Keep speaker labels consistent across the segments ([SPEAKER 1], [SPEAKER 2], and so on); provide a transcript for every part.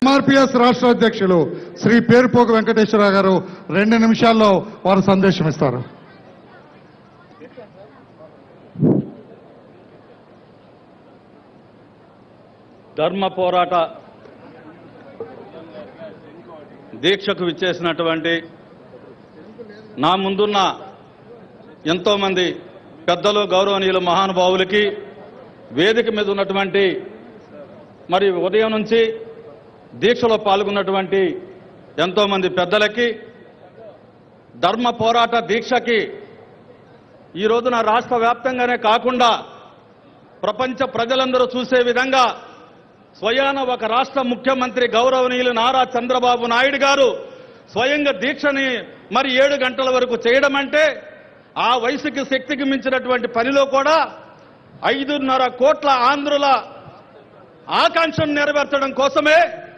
[SPEAKER 1] ఎంఆర్పిఎస్ రాష్ట్ర అధ్యక్షులు శ్రీ పేరుపోక వెంకటేశ్వరరావు గారు రెండు నిమిషాల్లో వారు సందేశం ఇస్తారు
[SPEAKER 2] ధర్మ పోరాట దీక్షకు విచ్చేసినటువంటి నా ముందున్న ఎంతోమంది పెద్దలు గౌరవనీయులు మహానుభావులకి వేదిక మీద ఉన్నటువంటి మరి ఉదయం నుంచి దీక్షలో పాల్గొన్నటువంటి ఎంతోమంది పెద్దలకి ధర్మ పోరాట దీక్షకి ఈ రోజున రాష్ట్ర వ్యాప్తంగానే కాకుండా ప్రపంచ ప్రజలందరూ చూసే విధంగా స్వయాన ఒక రాష్ట్ర ముఖ్యమంత్రి గౌరవనీయులు నారా చంద్రబాబు నాయుడు గారు స్వయంగా దీక్షని మరి ఏడు గంటల వరకు చేయడం అంటే ఆ వయసుకి శక్తికి మించినటువంటి పనిలో కూడా ఐదున్నర కోట్ల ఆంధ్రుల ఆకాంక్షను నెరవేర్చడం కోసమే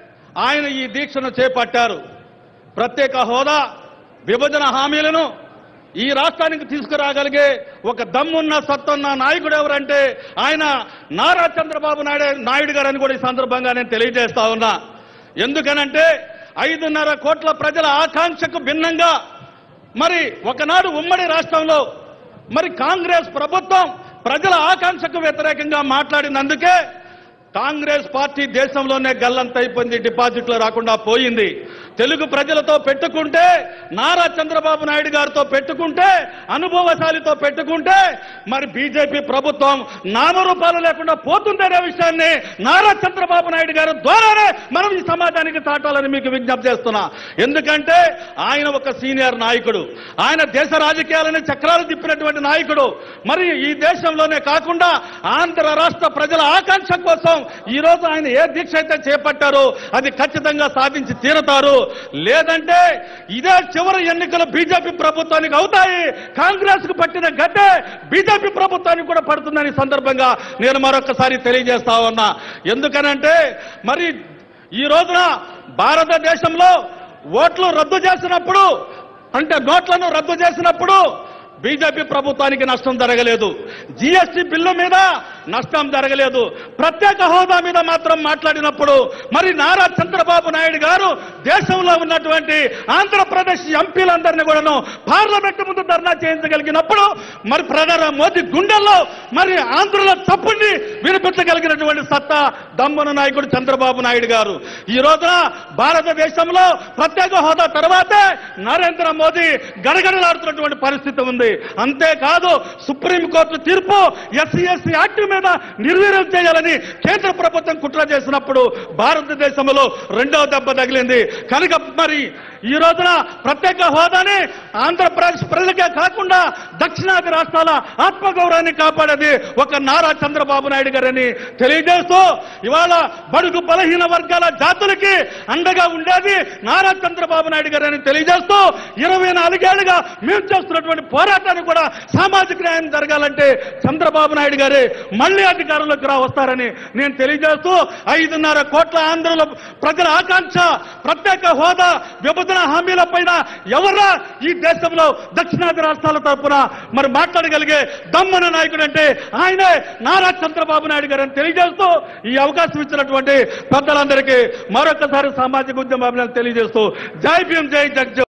[SPEAKER 2] ఆయన ఈ దీక్షను చేపట్టారు ప్రత్యేక హోదా విభజన హామీలను ఈ రాష్ట్రానికి తీసుకురాగలిగే ఒక దమ్మున్న సత్తున్న నాయకుడు ఎవరంటే ఆయన నారా చంద్రబాబు నాయుడు నాయుడు గారని కూడా ఈ సందర్భంగా నేను తెలియజేస్తా ఉన్నా ఎందుకనంటే ఐదున్నర కోట్ల ప్రజల ఆకాంక్షకు భిన్నంగా మరి ఒకనాడు ఉమ్మడి రాష్ట్రంలో మరి కాంగ్రెస్ ప్రభుత్వం ప్రజల ఆకాంక్షకు వ్యతిరేకంగా మాట్లాడినందుకే కాంగ్రెస్ పార్టీ దేశంలోనే గల్లంతైపోయింది డిపాజిట్లు రాకుండా పోయింది తెలుగు ప్రజలతో పెట్టుకుంటే నారా చంద్రబాబు నాయుడు గారితో పెట్టుకుంటే అనుభవశాలితో పెట్టుకుంటే మరి బీజేపీ ప్రభుత్వం నామరూపాలు లేకుండా పోతుందనే విషయాన్ని నారా చంద్రబాబు నాయుడు గారు ద్వారానే మనం ఈ సమాజానికి చాటాలని మీకు విజ్ఞప్తి చేస్తున్నా ఎందుకంటే ఆయన ఒక సీనియర్ నాయకుడు ఆయన దేశ రాజకీయాలని చక్రాలు తిప్పినటువంటి నాయకుడు మరి ఈ దేశంలోనే కాకుండా ఆంధ్ర రాష్ట్ర ప్రజల ఆకాంక్ష కోసం ఈ రోజు ఆయన ఏ దీక్ష అయితే చేపట్టారో అది ఖచ్చితంగా సాధించి తీరతారు లేదంటే ఇదే చివరి ఎన్నికలు బీజేపీ ప్రభుత్వానికి అవుతాయి కాంగ్రెస్ కు పట్టిన గడ్డే బీజేపీ ప్రభుత్వానికి కూడా పడుతుందని ఈ సందర్భంగా నేను మరొకసారి తెలియజేస్తా ఉన్నా ఎందుకనంటే మరి ఈ రోజున భారతదేశంలో ఓట్లు రద్దు చేసినప్పుడు అంటే నోట్లను రద్దు చేసినప్పుడు బీజేపీ ప్రభుత్వానికి నష్టం జరగలేదు జీఎస్టీ బిల్లు మీద నష్టం జరగలేదు ప్రత్యేక హోదా మీద మాత్రం మాట్లాడినప్పుడు మరి నారా చంద్రబాబు నాయుడు గారు దేశంలో ఉన్నటువంటి ఆంధ్రప్రదేశ్ ఎంపీలందరినీ కూడాను పార్లమెంట్ ముందు ధర్నా చేయించగలిగినప్పుడు మరి ప్రధాన మోదీ గుండెల్లో మరి ఆంధ్రుల తప్పుని వినిపించగలిగినటువంటి సత్తా దమ్మున నాయకుడు చంద్రబాబు నాయుడు గారు ఈ రోజున భారతదేశంలో ప్రత్యేక హోదా తర్వాతే నరేంద్ర మోదీ గడగడలాడుతున్నటువంటి పరిస్థితి ఉంది అంతేకాదు సుప్రీంకోర్టు తీర్పు ఎస్సీ ఎస్సీ యాక్ట్ మీద నిర్వీర్యం చేయాలని కేంద్ర ప్రభుత్వం కుట్ర చేసినప్పుడు భారతదేశంలో రెండవ దెబ్బ తగిలింది కనుక మరి ఈ రోజున ప్రత్యేక హోదాని ఆంధ్రప్రదేశ్ ప్రజలకే కాకుండా దక్షిణాది రాష్ట్రాల ఆత్మగౌరవాన్ని కాపాడేది ఒక నారా చంద్రబాబు నాయుడు గారని తెలియజేస్తూ ఇవాళ బడుగు బలహీన వర్గాల జాతులకి అండగా ఉండేది నారా చంద్రబాబు నాయుడు గారని తెలియజేస్తూ ఇరవై నాలుగేళ్లుగా మేము చేస్తున్నటువంటి పోరాటానికి కూడా సామాజిక న్యాయం జరగాలంటే చంద్రబాబు నాయుడు గారే మళ్ళీ అధికారంలోకి రా వస్తారని నేను తెలియజేస్తూ ఐదున్నర కోట్ల ఆంధ్రుల ప్రజల ఆకాంక్ష ప్రత్యేక హోదా విభజన హామీల పైన ఎవరా ఈ దేశంలో దక్షిణాది రాష్ట్రాల తరపున మరి మాట్లాడగలిగే దమ్మన నాయకుడు అంటే ఆయనే నారా చంద్రబాబు నాయుడు గారు అని తెలియజేస్తూ ఈ అవకాశం ఇచ్చినటువంటి పెద్దలందరికీ మరొకసారి సామాజిక ఉద్యమాలను తెలియజేస్తూ జై భీం జై జగ్